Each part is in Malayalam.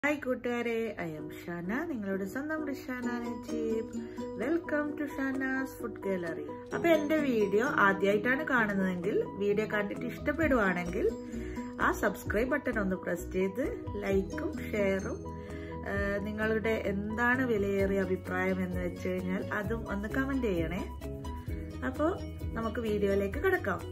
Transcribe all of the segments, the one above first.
ഹായ് കൂട്ടുകാരെ ഐ എം ഷാന നിങ്ങളുടെ സ്വന്തം Rishana Najeeb welcome to Shana's food gallery അപ്പൊ എന്റെ വീഡിയോ ആദ്യമായിട്ടാണ് കാണുന്നതെങ്കിൽ വീഡിയോ കണ്ടിട്ട് ഇഷ്ടപ്പെടുവാണെങ്കിൽ ആ സബ്സ്ക്രൈബ് ബട്ടൺ ഒന്ന് പ്രസ് ചെയ്ത് ലൈക്കും ഷെയറും നിങ്ങളുടെ എന്താണ് വിലയേറിയ അഭിപ്രായം എന്ന് വെച്ച് കഴിഞ്ഞാൽ അതും ഒന്ന് കമന്റ് ചെയ്യണേ അപ്പോൾ നമുക്ക് വീഡിയോയിലേക്ക് കിടക്കാം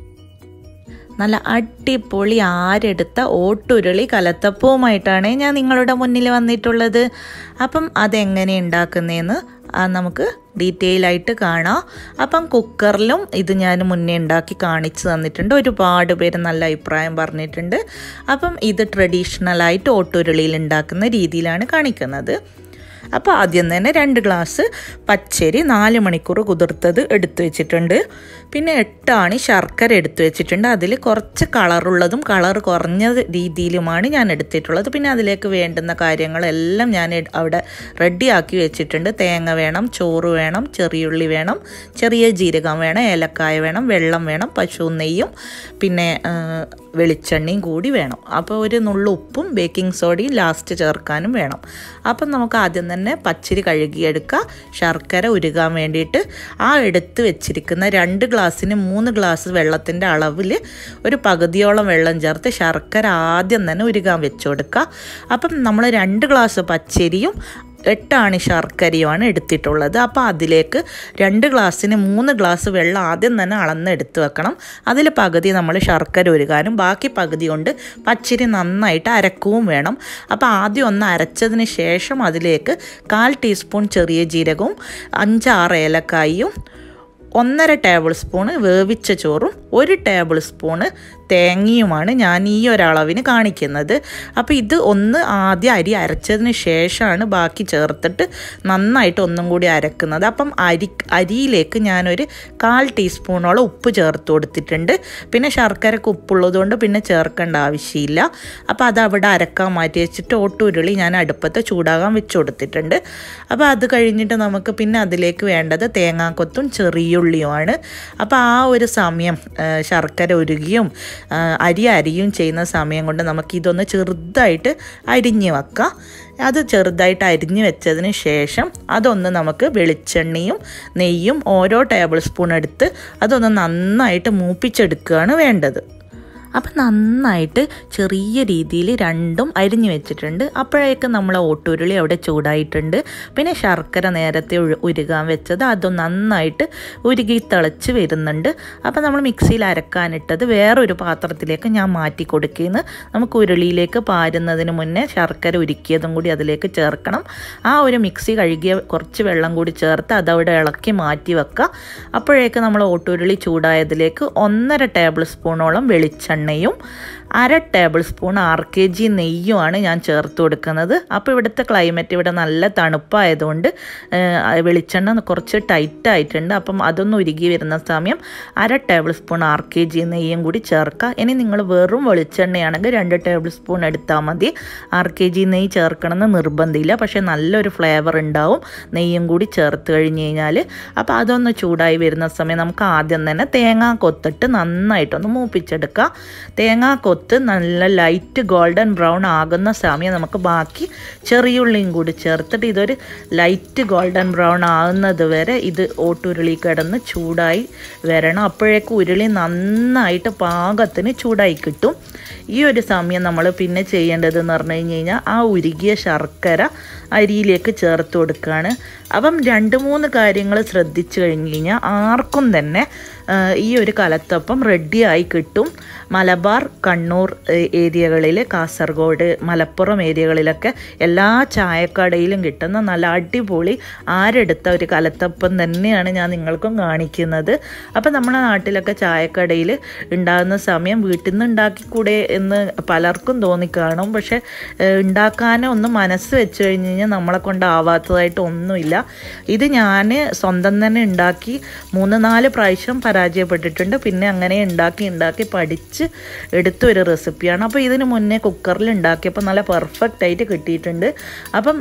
നല്ല അടിപൊളി ആരെടുത്ത ഓട്ടുരുളി കലത്തപ്പവുമായിട്ടാണ് ഞാൻ നിങ്ങളുടെ മുന്നിൽ വന്നിട്ടുള്ളത് അപ്പം അതെങ്ങനെ ഉണ്ടാക്കുന്നതെന്ന് നമുക്ക് ഡീറ്റെയിൽ ആയിട്ട് കാണാം അപ്പം കുക്കറിലും ഇത് ഞാൻ മുന്നേ ഉണ്ടാക്കി കാണിച്ചു തന്നിട്ടുണ്ട് ഒരുപാട് പേര് നല്ല അഭിപ്രായം പറഞ്ഞിട്ടുണ്ട് അപ്പം ഇത് ട്രഡീഷണലായിട്ട് ഓട്ടുരുളിയിൽ ഉണ്ടാക്കുന്ന രീതിയിലാണ് കാണിക്കുന്നത് അപ്പോൾ ആദ്യം തന്നെ രണ്ട് ഗ്ലാസ് പച്ചരി നാല് മണിക്കൂർ കുതിർത്തത് എടുത്തു വെച്ചിട്ടുണ്ട് പിന്നെ എട്ടാണി ശർക്കര എടുത്തു വെച്ചിട്ടുണ്ട് അതിൽ കുറച്ച് കളറുള്ളതും കളർ കുറഞ്ഞ രീതിയിലുമാണ് ഞാൻ എടുത്തിട്ടുള്ളത് പിന്നെ അതിലേക്ക് വേണ്ടുന്ന കാര്യങ്ങളെല്ലാം ഞാൻ അവിടെ റെഡിയാക്കി വെച്ചിട്ടുണ്ട് തേങ്ങ വേണം ചോറ് വേണം ചെറിയുള്ളി വേണം ചെറിയ ജീരകം വേണം ഏലക്കായ വേണം വെള്ളം വേണം പശു നെയ്യും പിന്നെ വെളിച്ചെണ്ണയും കൂടി വേണം അപ്പോൾ ഒരു നുള്ളു ഉപ്പും ബേക്കിംഗ് സോഡയും ലാസ്റ്റ് ചേർക്കാനും വേണം അപ്പം നമുക്ക് ആദ്യം തന്നെ പച്ചരി കഴുകിയെടുക്കുക ശർക്കര ഉരുകാൻ വേണ്ടിയിട്ട് ആ എടുത്ത് വെച്ചിരിക്കുന്ന രണ്ട് ഗ്ലാസ്സിന് മൂന്ന് ഗ്ലാസ് വെള്ളത്തിൻ്റെ അളവിൽ ഒരു പകുതിയോളം വെള്ളം ചേർത്ത് ശർക്കര ആദ്യം തന്നെ ഉരുകാൻ വെച്ചു കൊടുക്കുക അപ്പം നമ്മൾ രണ്ട് ഗ്ലാസ് പച്ചരിയും എട്ടാണ് ശർക്കരയുമാണ് എടുത്തിട്ടുള്ളത് അപ്പോൾ അതിലേക്ക് രണ്ട് ഗ്ലാസ്സിന് മൂന്ന് ഗ്ലാസ് വെള്ളം ആദ്യം തന്നെ അളന്ന് എടുത്ത് വെക്കണം അതിൽ പകുതി നമ്മൾ ശർക്കര ഒരുക്കാനും ബാക്കി പകുതി കൊണ്ട് പച്ചരി നന്നായിട്ട് അരക്കുകയും വേണം അപ്പോൾ ആദ്യം ഒന്ന് അരച്ചതിന് ശേഷം അതിലേക്ക് കാൽ ടീസ്പൂൺ ചെറിയ ജീരകവും അഞ്ചാറ് ഏലക്കായും ഒന്നര ടേബിൾ സ്പൂണ് വേവിച്ച ചോറും ഒരു ടേബിൾ സ്പൂണ് തേങ്ങയുമാണ് ഞാൻ ഈ ഒരളവിന് കാണിക്കുന്നത് അപ്പോൾ ഇത് ഒന്ന് ആദ്യം അരി അരച്ചതിന് ശേഷമാണ് ബാക്കി ചേർത്തിട്ട് നന്നായിട്ട് ഒന്നും കൂടി അരക്കുന്നത് അപ്പം അരി അരിയിലേക്ക് ഞാനൊരു കാൽ ടീസ്പൂണോളം ഉപ്പ് ചേർത്ത് കൊടുത്തിട്ടുണ്ട് പിന്നെ ശർക്കരക്ക് ഉപ്പുള്ളതുകൊണ്ട് പിന്നെ ചേർക്കേണ്ട ആവശ്യമില്ല അപ്പോൾ അത് അവിടെ അരക്കാൻ മാറ്റി വെച്ചിട്ട് ഓട്ടുരുളി ഞാൻ അടുപ്പത്ത് ചൂടാകാൻ വെച്ച് കൊടുത്തിട്ടുണ്ട് അപ്പോൾ അത് കഴിഞ്ഞിട്ട് നമുക്ക് പിന്നെ അതിലേക്ക് വേണ്ടത് തേങ്ങാക്കൊത്തും ചെറിയുള്ളിയുമാണ് അപ്പോൾ ആ ഒരു സമയം ശർക്കര ഉരുകിയും അരി അരിയും ചെയ്യുന്ന സമയം കൊണ്ട് നമുക്കിതൊന്ന് ചെറുതായിട്ട് അരിഞ്ഞ് വെക്കാം അത് ചെറുതായിട്ട് അരിഞ്ഞ് വെച്ചതിന് ശേഷം അതൊന്ന് നമുക്ക് വെളിച്ചെണ്ണയും നെയ്യും ഓരോ ടേബിൾ സ്പൂൺ എടുത്ത് അതൊന്ന് നന്നായിട്ട് മൂപ്പിച്ചെടുക്കുകയാണ് വേണ്ടത് അപ്പം നന്നായിട്ട് ചെറിയ രീതിയിൽ രണ്ടും അരിഞ്ഞു വെച്ചിട്ടുണ്ട് അപ്പോഴേക്കും നമ്മൾ ഓട്ടുരുളി അവിടെ ചൂടായിട്ടുണ്ട് പിന്നെ ശർക്കര നേരത്തെ ഉരുകാൻ വെച്ചത് അതും നന്നായിട്ട് ഉരുകി തിളച്ച് വരുന്നുണ്ട് അപ്പം നമ്മൾ മിക്സിയിൽ അരക്കാനിട്ടത് വേറൊരു പാത്രത്തിലേക്ക് ഞാൻ മാറ്റി കൊടുക്കുന്നു നമുക്ക് ഉരുളിയിലേക്ക് പാരുന്നതിന് മുന്നേ ശർക്കര ഉരുക്കിയതും കൂടി അതിലേക്ക് ചേർക്കണം ആ ഒരു മിക്സി കഴുകിയ കുറച്ച് വെള്ളം കൂടി ചേർത്ത് അതവിടെ ഇളക്കി മാറ്റി വെക്കുക അപ്പോഴേക്ക് നമ്മൾ ഓട്ടുരുളി ചൂടായതിലേക്ക് ഒന്നര ടേബിൾ സ്പൂണോളം വെളിച്ചെണ്ണ എണ്ണയും അര tablespoon R K G നെയ്യുമാണ് ഞാൻ ചേർത്ത് കൊടുക്കുന്നത് അപ്പോൾ ഇവിടുത്തെ ക്ലൈമറ്റ് ഇവിടെ നല്ല തണുപ്പായതുകൊണ്ട് വെളിച്ചെണ്ണ കുറച്ച് ടൈറ്റ് ആയിട്ടുണ്ട് അപ്പം അതൊന്ന് ഉരുകി വരുന്ന സമയം അര tablespoon R K G നെയ്യും കൂടി ചേർക്കുക ഇനി നിങ്ങൾ വെറും വെളിച്ചെണ്ണയാണെങ്കിൽ രണ്ട് ടേബിൾ സ്പൂൺ എടുത്താൽ മതി ആർ കെ ജി നെയ്യ് ചേർക്കണമെന്ന് നിർബന്ധമില്ല പക്ഷേ നല്ലൊരു ഫ്ലേവർ ഉണ്ടാവും നെയ്യും കൂടി ചേർത്ത് കഴിഞ്ഞ് കഴിഞ്ഞാൽ അപ്പോൾ അതൊന്ന് ചൂടായി വരുന്ന സമയം നമുക്ക് ആദ്യം തന്നെ തേങ്ങ കൊത്തിട്ട് നന്നായിട്ടൊന്ന് മൂപ്പിച്ചെടുക്കുക തേങ്ങ കൊത്ത് നല്ല ലൈറ്റ് ഗോൾഡൻ ബ്രൗൺ ആകുന്ന സമയം നമുക്ക് ബാക്കി ചെറിയുള്ളിയും കൂടി ചേർത്തിട്ട് ഇതൊരു ലൈറ്റ് ഗോൾഡൻ ബ്രൗൺ ആകുന്നത് വരെ ഇത് ഓട്ടുരുളി കിടന്ന് ചൂടായി വരണം അപ്പോഴേക്കും ഉരുളി നന്നായിട്ട് പാകത്തിന് ചൂടായി കിട്ടും ഈ ഒരു സമയം നമ്മൾ പിന്നെ ചെയ്യേണ്ടതെന്ന് പറഞ്ഞു കഴിഞ്ഞ് കഴിഞ്ഞാൽ ആ ഉരുകിയ ശർക്കര അരിയിലേക്ക് ചേർത്ത് കൊടുക്കുകയാണ് അപ്പം രണ്ട് മൂന്ന് കാര്യങ്ങൾ ശ്രദ്ധിച്ചു കഴിഞ്ഞ് കഴിഞ്ഞാൽ ആർക്കും തന്നെ ഈ ഒരു കലത്തപ്പം റെഡിയായി കിട്ടും മലബാർ കണ്ണൂർ ഏരിയകളിൽ കാസർഗോഡ് മലപ്പുറം ഏരിയകളിലൊക്കെ എല്ലാ ചായക്കടയിലും കിട്ടുന്ന നല്ല അടിപൊളി ആരെടുത്ത ഒരു കലത്തപ്പം തന്നെയാണ് ഞാൻ നിങ്ങൾക്കും കാണിക്കുന്നത് അപ്പം നമ്മുടെ നാട്ടിലൊക്കെ ചായക്കടയിൽ ഉണ്ടാകുന്ന സമയം വീട്ടിൽ നിന്ന് ഉണ്ടാക്കിക്കൂടെ എന്ന് പലർക്കും തോന്നിക്കാണും പക്ഷെ ഉണ്ടാക്കാനോ ഒന്ന് മനസ്സ് വെച്ച് കഴിഞ്ഞ് കഴിഞ്ഞാൽ നമ്മളെ കൊണ്ടാവാത്തതായിട്ട് ഒന്നുമില്ല ഇത് ഞാൻ സ്വന്തം തന്നെ ഉണ്ടാക്കി മൂന്ന് നാല് പ്രാവശ്യം പരാജയപ്പെട്ടിട്ടുണ്ട് പിന്നെ അങ്ങനെ ഉണ്ടാക്കി ഉണ്ടാക്കി പഠിച്ച് എടുത്ത ഒരു റെസിപ്പിയാണ് അപ്പോൾ ഇതിന് മുന്നേ കുക്കറിൽ ഉണ്ടാക്കിയപ്പോൾ നല്ല പെർഫെക്റ്റ് ആയിട്ട് കിട്ടിയിട്ടുണ്ട് അപ്പം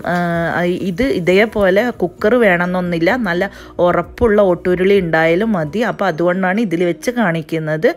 ഇത് ഇതേപോലെ കുക്കർ വേണമെന്നൊന്നുമില്ല നല്ല ഉറപ്പുള്ള ഒട്ടുരുളി ഉണ്ടായാലും മതി അപ്പോൾ അതുകൊണ്ടാണ് ഇതിൽ വെച്ച് കാണിക്കുന്നത്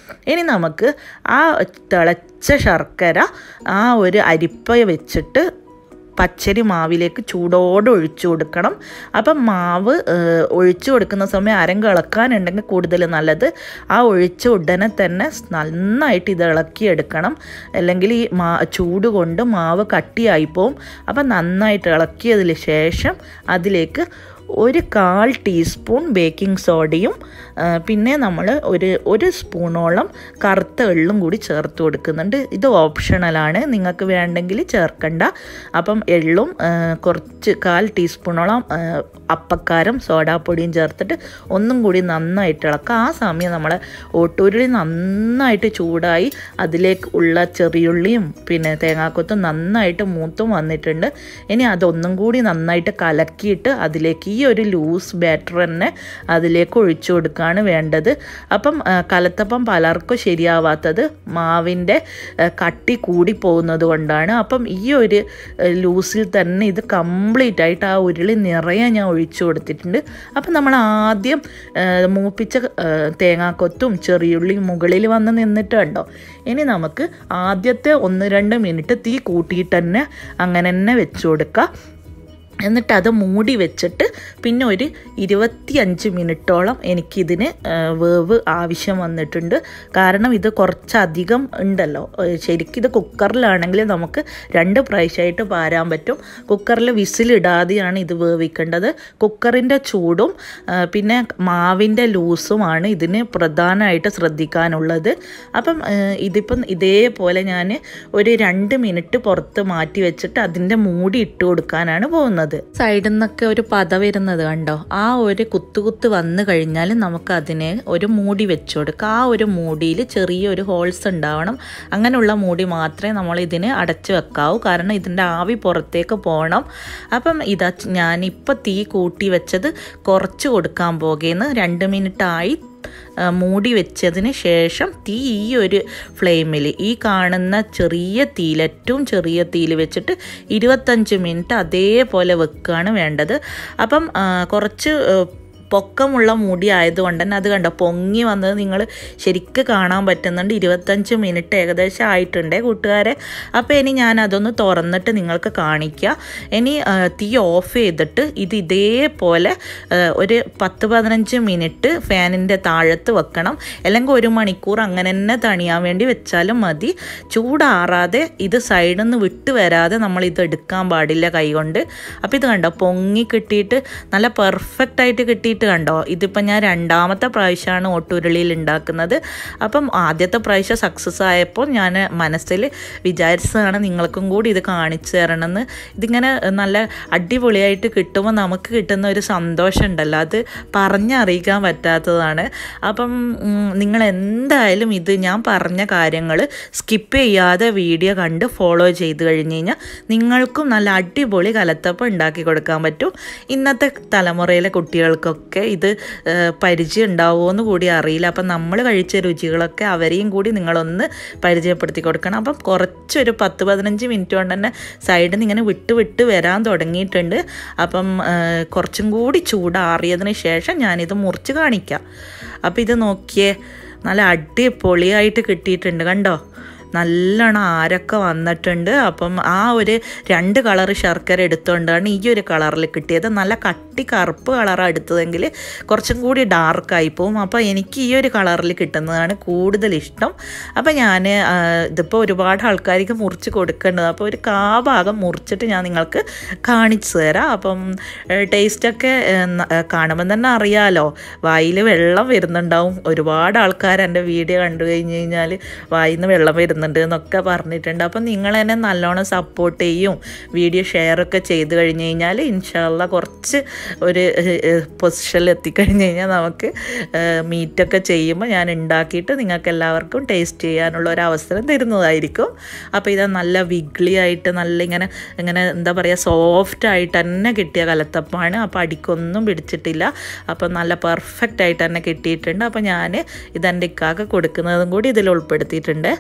ഇനി നമുക്ക് ആ തിളച്ച ശർക്കര ആ ഒരു അരിപ്പ വെച്ചിട്ട് പച്ചരി മാവിലേക്ക് ചൂടോടെ ഒഴിച്ചു കൊടുക്കണം അപ്പം മാവ് ഏഹ്, ഒഴിച്ചു കൊടുക്കുന്ന സമയം ആരെങ്കിലും ഇളക്കാനുണ്ടെങ്കിൽ കൂടുതൽ നല്ലത് ആ ഒഴിച്ച ഉടനെ തന്നെ നന്നായിട്ട് ഇത് ഇളക്കിയെടുക്കണം അല്ലെങ്കിൽ ഈ മാ ചൂട് കൊണ്ട് മാവ് കട്ടിയായി പോവും അപ്പം നന്നായിട്ട് ഇളക്കിയതിന് ശേഷം അതിലേക്ക് ഒരു കാൽ ടീസ്പൂൺ ബേക്കിംഗ് സോഡയും ആ, പിന്നെ നമ്മൾ ഒരു ഒരു സ്പൂണോളം കറുത്ത എള്ളും കൂടി ചേർത്ത് കൊടുക്കുന്നുണ്ട് ഇത് ഓപ്ഷണലാണ് നിങ്ങൾക്ക് വേണ്ടെങ്കിൽ ചേർക്കണ്ട അപ്പം എള്ളും ആ, കുറച്ച് കാൽ ടീസ്പൂണോളം ആ, അപ്പക്കാരം സോഡാപ്പൊടിയും ചേർത്തിട്ട് ഒന്നും കൂടി നന്നായിട്ട് ഇളക്കുക ആ സമയം നമ്മൾ ഓട്ടൂരിൽ നന്നായിട്ട് ചൂടായി അതിലേക്ക് ഉള്ള ചെറിയുള്ളിയും പിന്നെ തേങ്ങാക്കൊത്തും നന്നായിട്ട് മൂത്തും വന്നിട്ടുണ്ട് ഇനി അതൊന്നും കൂടി നന്നായിട്ട് കലക്കിയിട്ട് അതിലേക്ക് ഈ ഒരു ലൂസ് ബാറ്റർ തന്നെ അതിലേക്ക് ഒഴിച്ചു കൊടുക്കുകയാണ് വേണ്ടത് അപ്പം ആ, കലത്തപ്പം പലർക്കും ശരിയാവാത്തത് മാവിൻ്റെ ആ, കട്ടി കൂടി പോകുന്നത് കൊണ്ടാണ് അപ്പം ഈ ഒരു ആ, ലൂസിൽ തന്നെ ഇത് കംപ്ലീറ്റ് ആയിട്ട് ആ ഉരുളി നിറയെ ഞാൻ ഒഴിച്ചു കൊടുത്തിട്ടുണ്ട് അപ്പം നമ്മൾ ആദ്യം ആ, മൂപ്പിച്ച ആ, തേങ്ങാക്കൊത്തും ചെറിയുള്ളിയും മുകളിൽ വന്ന് നിന്നിട്ട് കണ്ടോ ഇനി നമുക്ക് ആദ്യത്തെ ഒന്ന് രണ്ട് മിനിറ്റ് തീ കൂട്ടിയിട്ട് തന്നെ അങ്ങനെ തന്നെ വെച്ച് കൊടുക്കുക എന്നിട്ട് അത് മൂടി വെച്ചിട്ട് പിന്നെ ഒരു ഇരുപത്തിയഞ്ച് മിനിറ്റോളം എനിക്കിതിന് ആ, വേവ് ആവശ്യം വന്നിട്ടുണ്ട് കാരണം ഇത് കുറച്ചധികം ഉണ്ടല്ലോ ഏ, ശരിക്കും ഇത് കുക്കറിലാണെങ്കിൽ നമുക്ക് രണ്ട് പ്രാവശ്യമായിട്ട് പാരാൻ പറ്റും കുക്കറിൽ വിസിലിടാതെയാണ് ഇത് വേവിക്കേണ്ടത് കുക്കറിൻ്റെ ചൂടും ആ, പിന്നെ മാവിൻ്റെ ലൂസുമാണ് ഇതിന് പ്രധാനമായിട്ട് ശ്രദ്ധിക്കാനുള്ളത് അപ്പം ആ, ഇതിപ്പം ഇതേപോലെ ഞാൻ ഒരു രണ്ട് മിനിറ്റ് പുറത്ത് മാറ്റി വെച്ചിട്ട് അതിൻ്റെ മൂടി ഇട്ട് കൊടുക്കാനാണ് പോകുന്നത് സൈഡിൽ നിന്നൊക്കെ ഒരു പത വരുന്നത് കണ്ടോ ആ ഒരു കുത്തു കുത്ത് വന്നു കഴിഞ്ഞാൽ നമുക്ക് അതിനെ ഒരു മൂടി വെച്ചു കൊടുക്കുക ആ ഒരു മൂടിയിൽ ചെറിയൊരു ഹോൾസ് ഉണ്ടാവണം അങ്ങനെയുള്ള മൂടി മാത്രമേ നമ്മൾ ഇതിന് അടച്ചു വെക്കാവൂ കാരണം ഇതിൻ്റെ ആവി പുറത്തേക്ക് പോകണം അപ്പം ഇതാ ഞാനിപ്പോൾ തീ കൂട്ടി വെച്ചത് കുറച്ച് കൊടുക്കാൻ പോകുന്നു രണ്ട് മിനിറ്റ് ആയി ആ, മൂടി വെച്ചതിന് ശേഷം തീ ഈ ഒരു ഫ്ലെയിമിൽ ഈ കാണുന്ന ചെറിയ തീയിൽ ഏറ്റവും ചെറിയ തീയിൽ വെച്ചിട്ട് ഇരുപത്തഞ്ച് മിനിറ്റ് അതേപോലെ വെക്കുകയാണ് വേണ്ടത് അപ്പം ആ, കുറച്ച് ആ, പൊക്കമുള്ള മുടി ആയതുകൊണ്ട് തന്നെ അത് കണ്ടോ പൊങ്ങി വന്നത് നിങ്ങൾ ശരിക്ക് കാണാൻ പറ്റുന്നുണ്ട് ഇരുപത്തഞ്ച് മിനിറ്റ് ഏകദേശം ആയിട്ടുണ്ട് കൂട്ടുകാരെ അപ്പോൾ ഇനി ഞാൻ അതൊന്ന് തുറന്നിട്ട് നിങ്ങൾക്ക് കാണിക്കുക ഇനി ആ, തീ ഓഫ് ചെയ്തിട്ട് ഇത് ഇതേപോലെ ആ, ഒരു പത്ത് പതിനഞ്ച് മിനിറ്റ് ഫാനിൻ്റെ താഴത്ത് വെക്കണം അല്ലെങ്കിൽ ഒരു മണിക്കൂർ അങ്ങനെ തന്നെ തണിയാൻ വേണ്ടി വെച്ചാലും മതി ചൂടാറാതെ ഇത് സൈഡിൽ നിന്ന് വിട്ട് വരാതെ നമ്മൾ ഇത് എടുക്കാൻ പാടില്ല കൈകൊണ്ട് അപ്പോൾ ഇത് കണ്ടോ പൊങ്ങി കിട്ടിയിട്ട് നല്ല പെർഫെക്റ്റ് ആയിട്ട് കിട്ടിയിട്ട് കണ്ടോ ഇതിപ്പോൾ ഞാൻ രണ്ടാമത്തെ പ്രാവശ്യമാണ് ഓട്ടുരുളിയിൽ ഉണ്ടാക്കുന്നത് അപ്പം ആദ്യത്തെ പ്രാവശ്യം സക്സസ് ആയപ്പോൾ ഞാൻ മനസ്സിൽ വിചാരിച്ചതാണ് നിങ്ങൾക്കും കൂടി ഇത് കാണിച്ചു തരണമെന്ന് ഇതിങ്ങനെ നല്ല അടിപൊളിയായിട്ട് കിട്ടുമ്പോൾ നമുക്ക് കിട്ടുന്ന ഒരു സന്തോഷം ഉണ്ടല്ലോ അത് പറഞ്ഞറിയിക്കാൻ പറ്റാത്തതാണ് അപ്പം ഉം, നിങ്ങൾ എന്തായാലും ഇത് ഞാൻ പറഞ്ഞ കാര്യങ്ങൾ സ്കിപ്പ് ചെയ്യാതെ വീഡിയോ കണ്ട് ഫോളോ ചെയ്ത് കഴിഞ്ഞ് കഴിഞ്ഞാൽ നിങ്ങൾക്കും നല്ല അടിപൊളി കലത്തപ്പം ഉണ്ടാക്കി കൊടുക്കാൻ പറ്റും ഇന്നത്തെ തലമുറയിലെ കുട്ടികൾക്കൊക്കെ ഇത് ഏഹ്, പരിചയം ഉണ്ടാവുമോ എന്ന് കൂടി അറിയില്ല അപ്പം നമ്മൾ കഴിച്ച രുചികളൊക്കെ അവരെയും കൂടി നിങ്ങളൊന്ന് പരിചയപ്പെടുത്തി കൊടുക്കണം അപ്പം കുറച്ചൊരു പത്ത് പതിനഞ്ച് മിനിറ്റ് കൊണ്ട് തന്നെ സൈഡിൽ നിന്ന് ഇങ്ങനെ വിട്ട് വിട്ട് വരാൻ തുടങ്ങിയിട്ടുണ്ട് അപ്പം ഏഹ്, കുറച്ചും കൂടി ചൂടാറിയതിന് ശേഷം ഞാനിത് മുറിച്ച് കാണിക്കാം അപ്പം ഇത് നോക്കിയേ നല്ല അടിപൊളിയായിട്ട് കിട്ടിയിട്ടുണ്ട് കണ്ടോ നല്ലോണം ആരൊക്കെ വന്നിട്ടുണ്ട് അപ്പം ആ ഒരു രണ്ട് കളർ ശർക്കര എടുത്തുകൊണ്ടാണ് ഈ ഒരു കളറിൽ കിട്ടിയത് നല്ല കട്ടി കറുപ്പ് കളറാണ് എടുത്തതെങ്കിൽ കുറച്ചും കൂടി ഡാർക്കായി പോവും അപ്പോൾ എനിക്ക് ഈ ഒരു കളറിൽ കിട്ടുന്നതാണ് കൂടുതൽ ഇഷ്ടം അപ്പം ഞാൻ ഇതിപ്പോൾ ഒരുപാട് ആൾക്കാർക്ക് മുറിച്ച് കൊടുക്കേണ്ടത് അപ്പോൾ ഒരു കാ ഭാഗം മുറിച്ചിട്ട് ഞാൻ നിങ്ങൾക്ക് കാണിച്ചു തരാം അപ്പം ടേസ്റ്റൊക്കെ കാണുമ്പോൾ തന്നെ അറിയാലോ വായിൽ വെള്ളം വരുന്നുണ്ടാവും ഒരുപാട് ആൾക്കാർ എൻ്റെ വീഡിയോ കണ്ടു കഴിഞ്ഞ് കഴിഞ്ഞാൽ വായിൽ നിന്ന് വെള്ളം വരുന്നുണ്ട് എന്നൊക്കെ പറഞ്ഞിട്ടുണ്ട് അപ്പം നിങ്ങൾ എന്നെ നല്ലോണം സപ്പോർട്ട് ചെയ്യും വീഡിയോ ഷെയർ ഒക്കെ ചെയ്ത് കഴിഞ്ഞ് കഴിഞ്ഞാൽ ഇൻഷാല്ല കുറച്ച് ഒരു പൊസിഷനിൽ എത്തിക്കഴിഞ്ഞ് കഴിഞ്ഞാൽ നമുക്ക് മീറ്റൊക്കെ ചെയ്യുമ്പോൾ ഞാൻ ഉണ്ടാക്കിയിട്ട് നിങ്ങൾക്ക് എല്ലാവർക്കും ടേസ്റ്റ് ചെയ്യാനുള്ള ഒരു അവസരം തരുന്നതായിരിക്കും അപ്പോൾ ഇത് നല്ല വിഗ്ലി ആയിട്ട് നല്ല ഇങ്ങനെ ഇങ്ങനെ എന്താ പറയുക സോഫ്റ്റ് ആയിട്ട് തന്നെ കിട്ടിയ കലത്തപ്പമാണ് അപ്പോൾ അടിക്കൊന്നും പിടിച്ചിട്ടില്ല അപ്പോൾ നല്ല പെർഫെക്റ്റ് ആയിട്ട് തന്നെ കിട്ടിയിട്ടുണ്ട് അപ്പോൾ ഞാൻ ഇതെൻ്റെ ഇക്കാക്ക് കൊടുക്കുന്നതും കൂടി ഇതിൽ ഉൾപ്പെടുത്തിയിട്ടുണ്ട്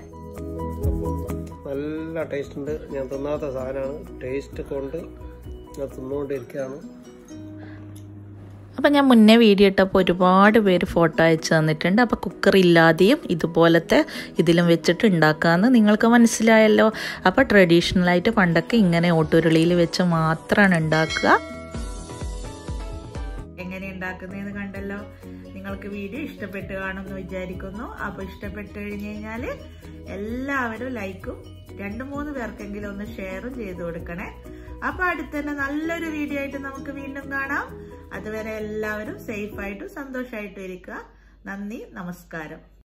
നല്ല ടേസ്റ്റ് ഉണ്ട് ഞാൻ തിന്നാത്ത സാധനമാണ് ടേസ്റ്റ് കൊണ്ട് ഞാൻ തിന്നുകൊണ്ടിരിക്കുകയാണ് അപ്പം ഞാൻ മുന്നേ വീഡിയോ ഇട്ടപ്പോൾ ഒരുപാട് പേര് ഫോട്ടോ അയച്ചു തന്നിട്ടുണ്ട് അപ്പോൾ കുക്കർ ഇല്ലാതെയും ഇതുപോലത്തെ ഇതിലും വെച്ചിട്ട് ഉണ്ടാക്കാമെന്ന് നിങ്ങൾക്ക് മനസ്സിലായല്ലോ അപ്പോൾ ട്രഡീഷണലായിട്ട് പണ്ടൊക്കെ ഇങ്ങനെ ഓട്ടുരുളിയിൽ വെച്ച് മാത്രമാണ് ഉണ്ടാക്കുക എങ്ങനെ ഉണ്ടാക്കുന്നതെന്ന് കണ്ടല്ലോ നിങ്ങൾക്ക് വീഡിയോ ഇഷ്ടപ്പെട്ട് കാണുമെന്ന് വിചാരിക്കുന്നു അപ്പോൾ ഇഷ്ടപ്പെട്ട് കഴിഞ്ഞ് കഴിഞ്ഞാൽ എല്ലാവരും ലൈക്കും രണ്ട് മൂന്ന് പേർക്കെങ്കിലും ഒന്ന് ഷെയറും ചെയ്ത് കൊടുക്കണേ അപ്പൊ അടുത്ത് തന്നെ നല്ലൊരു വീഡിയോ ആയിട്ട് നമുക്ക് വീണ്ടും കാണാം അതുവരെ എല്ലാവരും സേഫായിട്ടും സന്തോഷമായിട്ടും ഇരിക്കുക നന്ദി നമസ്കാരം